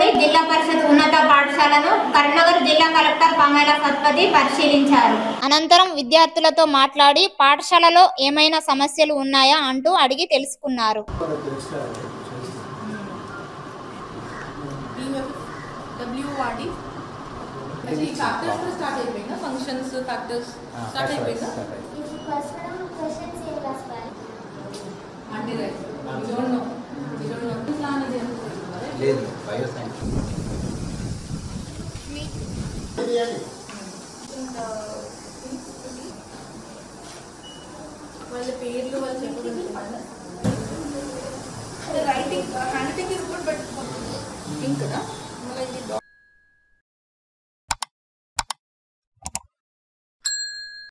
లోని జిల్లా పరిషత్ ఉన్నత పాఠశాలను కరీంనగర్ జిల్లా కలెక్టర్ పమేల సత్పతి పరిశీలించారు అనంతరం విద్యార్థులతో మాట్లాడి పాఠశాలలో ఏమైనా సమస్యలు ఉన్నాయా అంటూ అడిగి తెలుసుకున్నారు డబ్ల్యూఆర్డి ఈ చాప్టర్స్ కూడా స్టార్ట్ అయిపోయిందా ఫంక్షన్స్ ఫ్యాక్టర్స్ స్టార్ట్ అయిపోయిందా అంటే right you don't know you don't know plan ఇది అనుకుంటున్నారా లేదు బయో సైన్స్ వాళ్ళ పేర్లు వాళ్ళు చెప్పగలుగుతున్నారా writing hand writing is good but ink కదా మళ్ళీ ఇది